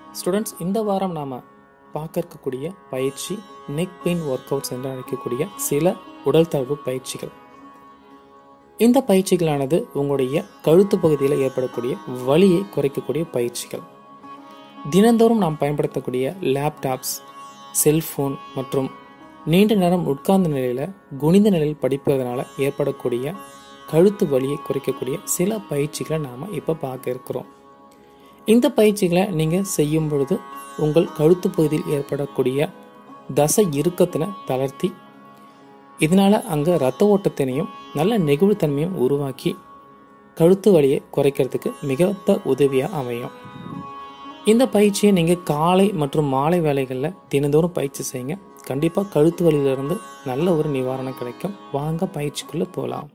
students இந்த வாரம் நாம் பார்க்க இருக்கக்கூடிய பயிற்சி நெக் பெயின் ஒர்க் அவுட்ஸ் என்று அழைக்கக்கூடிய சில உடல் தளர்வு பயிற்சிகள் இந்த பயிற்சிகளானது உங்களுடைய கழுத்து பகுதியில் ஏற்படக்கூடிய வலியை குறைக்கக்கூடிய பயிற்சிகள் தினந்தோறும் நாம் பயன்படுத்தக்கூடிய லேப்டாப்ஸ் செல்போன் மற்றும் நீண்ட நேரம் உட்கார்ந்த நிலையில் குனிந்த நிலையில் படிப்பதனால ஏற்படக்கூடிய கழுத்து வலியை குறைக்கக்கூடிய சில பயிற்சிகளை நாம் இப்போ பார்க்க இருக்கிறோம் இந்த பயிற்சிகளை நீங்கள் செய்யும் பொழுது உங்கள் கழுத்து பகுதியில் ஏற்படக்கூடிய தசை இறுக்கத்தினை தளர்த்தி இதனால் அங்கே ரத்த ஓட்டத்தினையும் நல்ல நெகிழ்வுத்தன்மையும் உருவாக்கி கழுத்து வலியை குறைக்கிறதுக்கு மிகுந்த உதவியாக அமையும் இந்த பயிற்சியை நீங்கள் காலை மற்றும் மாலை வேலைகளில் தினந்தோறும் பயிற்சி செய்யுங்க கண்டிப்பாக கழுத்து வலியிலிருந்து நல்ல ஒரு நிவாரணம் கிடைக்கும் வாங்க பயிற்சிக்குள்ளே போகலாம்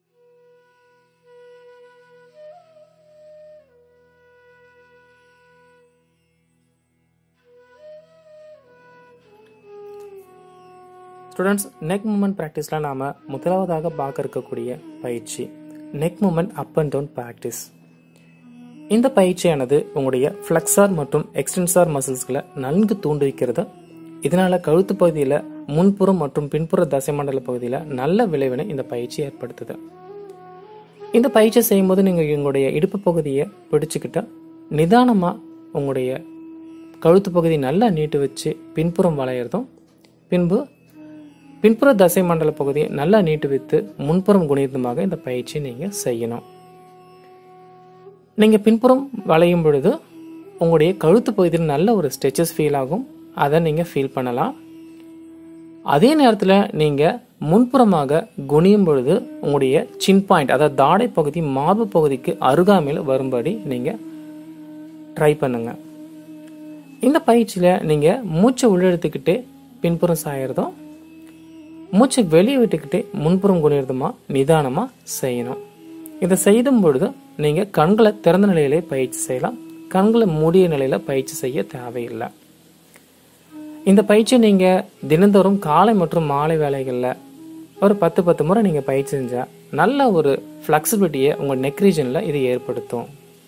ஸ்டூடெண்ட்ஸ் நெக் மூமெண்ட் ப்ராக்டிஸில் நாம் முதலாவதாக பார்க்க இருக்கக்கூடிய பயிற்சி neck movement up and down practice இந்த பயிற்சியானது உங்களுடைய ஃப்ளெக்ஸார் மற்றும் எக்ஸ்டென்சார் மசில்ஸ்களை நன்கு தூண்டுவிக்கிறது இதனால் கழுத்து பகுதியில் முன்புறம் மற்றும் பின்புற தசைமண்டல பகுதியில் நல்ல விளைவினை இந்த பயிற்சி ஏற்படுத்துது இந்த பயிற்சி செய்யும்போது நீங்கள் உங்களுடைய இடுப்பு பகுதியை பிடிச்சிக்கிட்டு நிதானமாக உங்களுடைய கழுத்து பகுதி நல்லா நீட்டு வச்சு பின்புறம் வளையிறதும் பின்பு பின்புற தசை மண்டல பகுதியை நல்லா நீட்டு வைத்து முன்புறம் குனிதமாக இந்த பயிற்சியை நீங்கள் செய்யணும் நீங்கள் பின்புறம் வளையும் பொழுது உங்களுடைய கழுத்து பகுதியில் நல்ல ஒரு ஸ்ட்ரெச்சஸ் ஃபீல் ஆகும் அதை நீங்கள் ஃபீல் பண்ணலாம் அதே நேரத்தில் நீங்கள் முன்புறமாக குனியும் பொழுது உங்களுடைய சின் பாயிண்ட் அதாவது தாடை பகுதி மார்பு பகுதிக்கு அருகாமையில் வரும்படி நீங்கள் ட்ரை பண்ணுங்கள் இந்த பயிற்சியில் நீங்கள் மூச்சை உள்ளெடுத்துக்கிட்டே பின்புறம் சாயறதும் மூச்சை வெளியே விட்டுக்கிட்டே முன்புறம் குனிறதுமா நிதானமாக செய்யணும் இதை செய்தும் பொழுது நீங்கள் கண்களை திறந்த நிலையிலே பயிற்சி செய்யலாம் கண்களை மூடிய நிலையில் பயிற்சி செய்ய தேவையில்லை இந்த பயிற்சியை நீங்கள் தினந்தோறும் காலை மற்றும் மாலை வேலைகளில் ஒரு பத்து பத்து முறை நீங்கள் பயிற்சி செஞ்சால் நல்ல ஒரு ஃப்ளெக்சிபிலிட்டியை உங்கள் நெக் ரீஜனில் இது ஏற்படுத்தும்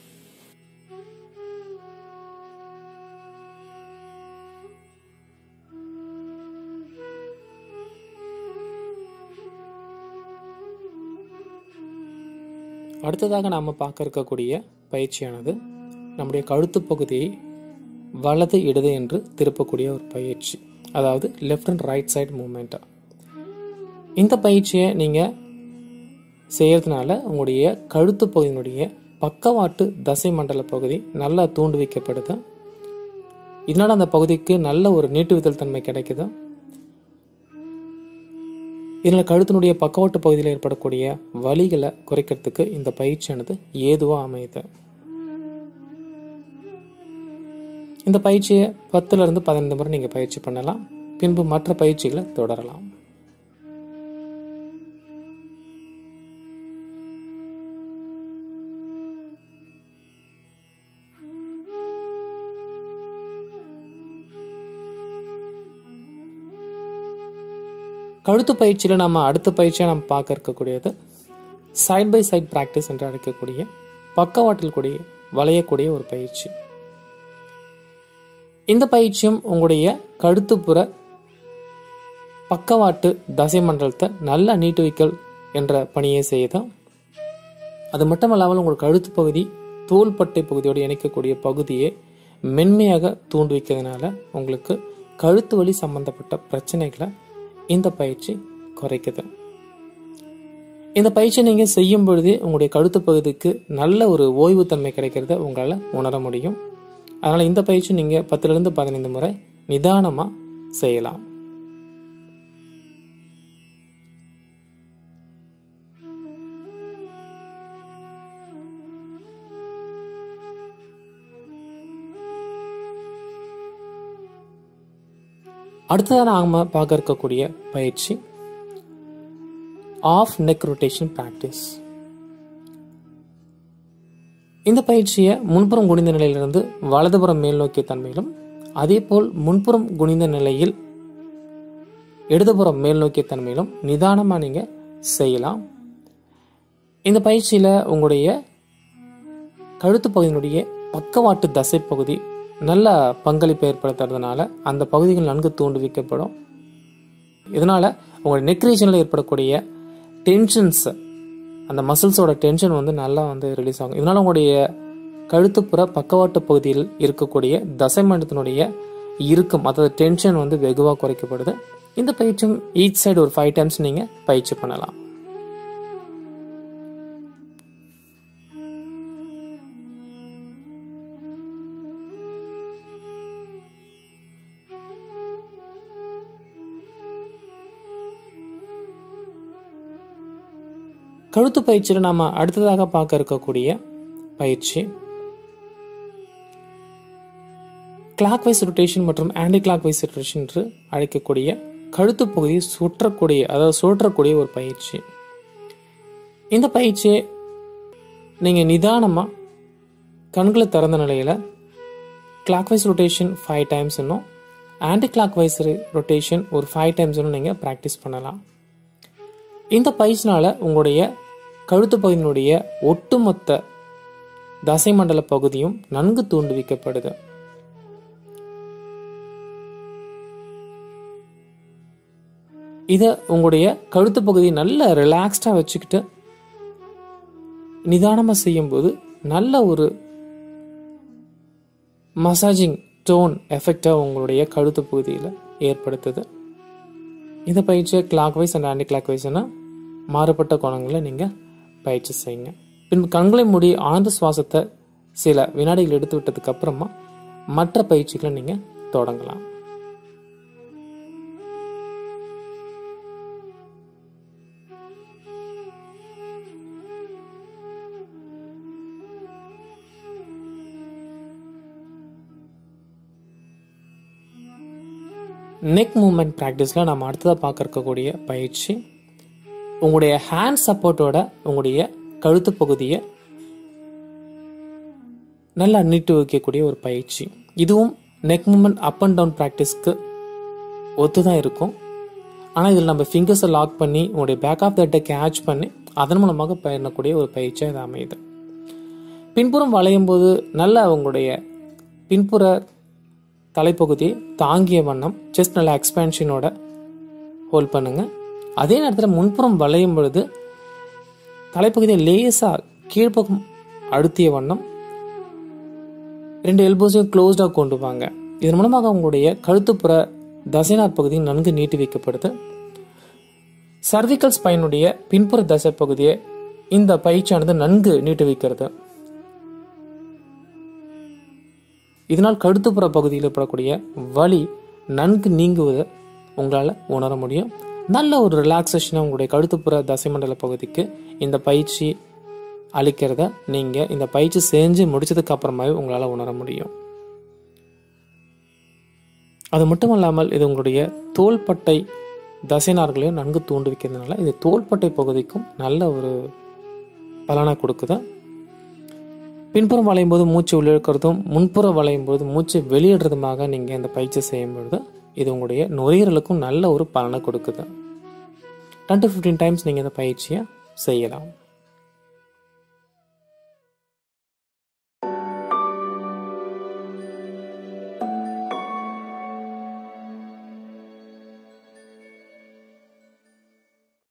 அடுத்ததாக நாம் பார்க்க இருக்கக்கூடிய பயிற்சியானது நம்முடைய கழுத்து பகுதியை வலது இடது என்று திருப்பக்கூடிய ஒரு பயிற்சி அதாவது left and right side movement இந்த பயிற்சியை நீங்கள் செய்யறதுனால உங்களுடைய கழுத்து பகுதியினுடைய பக்கவாட்டு தசை மண்டல பகுதி நல்லா தூண்டு வைக்கப்படுது இதனால் அந்த பகுதிக்கு நல்ல ஒரு நீட்டுவித்தல் தன்மை கிடைக்குது இதில் கழுத்தினுடைய பக்கவாட்டு பகுதியில் ஏற்படக்கூடிய வலிகளை குறைக்கிறதுக்கு இந்த பயிற்சியானது ஏதுவாக அமையுது இந்த பயிற்சியை பத்துலேருந்து பதினைந்து முறை நீங்கள் பயிற்சி பண்ணலாம் பின்பு மற்ற பயிற்சிகளை தொடரலாம் கழுத்து பயிற்சியில் நம்ம அடுத்த பயிற்சியை நம்ம பார்க்க இருக்கக்கூடியது சைட் பை சைட் ப்ராக்டிஸ் என்று அழைக்கக்கூடிய பக்கவாட்டில் கூடிய வளையக்கூடிய ஒரு பயிற்சி இந்த பயிற்சியும் உங்களுடைய கழுத்துப்புற பக்கவாட்டு தசை மண்டலத்தை நல்லா நீட்டுவிக்கல் என்ற பணியை செய்யுது அது மட்டும் இல்லாமல் உங்கள் கழுத்து பகுதி தோள்பட்டை பகுதியோடு இணைக்கக்கூடிய பகுதியை மென்மையாக தூண்டுவிக்கிறதுனால உங்களுக்கு கழுத்து வலி சம்பந்தப்பட்ட பிரச்சனைகளை இந்த பயிற்சி குறைக்குது இந்த பயிற்சி நீங்கள் செய்யும் பொழுது உங்களுடைய கழுத்து பகுதிக்கு நல்ல ஒரு ஓய்வு தன்மை கிடைக்கிறத உங்களால் உணர முடியும் அதனால் இந்த பயிற்சி நீங்கள் பத்துலேருந்து பதினைந்து முறை நிதானமாக செய்யலாம் அடுத்ததாக நாம் பார்க்க இருக்கக்கூடிய பயிற்சி ஆஃப் நெக் ரொட்டேஷன் ப்ராக்டிஸ் இந்த பயிற்சியை முன்புறம் குனிந்த நிலையிலிருந்து வலதுபுறம் மேல் நோக்கிய தன்மையிலும் அதேபோல் முன்புறம் குனிந்த நிலையில் இடதுபுறம் மேல் நோக்கிய தன்மையிலும் நிதானமாக நீங்கள் செய்யலாம் இந்த பயிற்சியில் உங்களுடைய கழுத்து பகுதியினுடைய பக்கவாட்டு தசை பகுதி நல்ல பங்களிப்பை ஏற்படுத்துறதுனால அந்த பகுதிகள் நன்கு தூண்டுவிக்கப்படும் இதனால உங்களுடைய நெக் ரீஜனில் ஏற்படக்கூடிய டென்ஷன்ஸ் அந்த மசில்ஸோட டென்ஷன் வந்து நல்லா வந்து ரிலீஸ் ஆகும் இதனால உங்களுடைய கழுத்துப்புற பக்கவாட்டு பகுதியில் இருக்கக்கூடிய தசைமண்டத்தினுடைய இறுக்கம் அதாவது டென்ஷன் வந்து வெகுவாக குறைக்கப்படுது இந்த பயிற்சியும் ஈச் சைடு ஒரு ஃபைவ் டைம்ஸ் நீங்கள் பயிற்சி பண்ணலாம் கழுத்து பயிற்சியில் நாம அடுத்ததாக பார்க்க இருக்கக்கூடிய பயிற்சி கிளாக் வைஸ் ரொட்டேஷன் மற்றும் ஆன்டி கிளாக் வைஸ் ரொட்டேஷன் என்று அழைக்கக்கூடிய கழுத்து பகுதியை சுற்றக்கூடிய அதாவது சுழற்றக்கூடிய ஒரு பயிற்சி இந்த பயிற்சியை நீங்கள் நிதானமாக கண்களை திறந்த நிலையில் clock wise rotation five times இன்னும் ஆன்டி கிளாக் வைஸ் ரொட்டேஷன் ஒரு ஃபைவ் டைம்ஸ் இன்னும் நீங்கள் ப்ராக்டிஸ் பண்ணலாம் இந்த பயிற்சினால உங்களுடைய கழுத்து பகுதியினுடைய ஒட்டுமொத்த தசைமண்டல பகுதியும் நன்கு தூண்டுவிக்கப்படுது இதை உங்களுடைய கழுத்து பகுதி நல்ல ரிலாக்ஸ்டாக வச்சுக்கிட்டு நிதானமாக செய்யும்போது நல்ல ஒரு மசாஜிங் டோன் எஃபெக்டை உங்களுடைய கழுத்து பகுதியில் ஏற்படுத்துது இந்த பயிற்சியை clockwise and anti clock வைஸ்னா மாறுபட்ட கோணங்களில் நீங்கள் பயிற்சி செய்யுங்க பின் கண்களை மூடி ஆழ்ந்த சுவாசத்தை சில வினாடிகள் எடுத்து விட்டதுக்கு அப்புறமா மற்ற பயிற்சிகளை நீங்கள் தொடங்கலாம் நெக் மூமெண்ட் ப்ராக்டிஸில் நம்ம அடுத்ததாக பார்க்க இருக்கக்கூடிய பயிற்சி உங்களுடைய ஹேண்ட் சப்போர்ட்டோட உங்களுடைய கழுத்து பகுதியை நல்லா நீட்டு வைக்கக்கூடிய ஒரு பயிற்சி இதுவும் neck movement up and down ப்ராக்டிஸ்க்கு ஒத்து தான் இருக்கும் ஆனால் இதில் நம்ம ஃபிங்கர்ஸை லாக் பண்ணி உங்களுடைய பேக் ஆஃப் தட்டை கேட்ச் பண்ணி அதன் மூலமாக பயணக்கூடிய ஒரு பயிற்சியாக இது அமையுது பின்புறம் வளையும் போது நல்லா உங்களுடைய பின்புற தலைப்பகுதியை தாங்கிய வண்ணம் செஸ்ட் நல்லா எக்ஸ்பேன்ஷனோட ஹோல்ட் பண்ணுங்க அதே நேரத்தில் முன்புறம் வளையும் பொழுது தலைப்பகுதியை லேசாக கீழ்ப்பக்கம் அழுத்திய வண்ணம் ரெண்டு எல்போஸையும் க்ளோஸ்டாக கொண்டு வாங்க இதன் மூலமாக உங்களுடைய கழுத்துப்புற தசைநார் பகுதி நன்கு நீட்டி வைக்கப்படுது சர்விக்கல் ஸ்பைனுடைய பின்புற தசை பகுதியை இந்த பயிற்சியானது நன்கு நீட்டி வைக்கிறது இதனால் கழுத்துப்புற பகுதியில் ஏற்படக்கூடிய வலி நன்கு நீங்குவதை உங்களால் உணர முடியும் நல்ல ஒரு ரிலாக்ஸேஷனை உங்களுடைய கழுத்துப்புற தசைமண்டல பகுதிக்கு இந்த பயிற்சி அளிக்கிறத நீங்கள் இந்த பயிற்சி செஞ்சு முடிச்சதுக்கு அப்புறமாவே உங்களால் உணர முடியும் அது மட்டும் இல்லாமல் இது உங்களுடைய தோள்பட்டை தசைநார்களையும் நன்கு தூண்டு வைக்கிறதுனால இது தோள்பட்டை பகுதிக்கும் நல்ல ஒரு பலனை கொடுக்குது பின்புறம் வளையும் போது மூச்சு உள்ளிழுக்கிறதும் முன்புறம் வளையும் போது மூச்சு வெளியிடுறதுமாக நீங்கள் இந்த பயிற்சி செய்யும் பொழுது இது உங்களுடைய நுரையீரலுக்கும் நல்ல ஒரு பலனை கொடுக்குது டென் டு ஃபிஃப்டீன் டைம்ஸ் நீங்கள் இந்த பயிற்சியை செய்யலாம்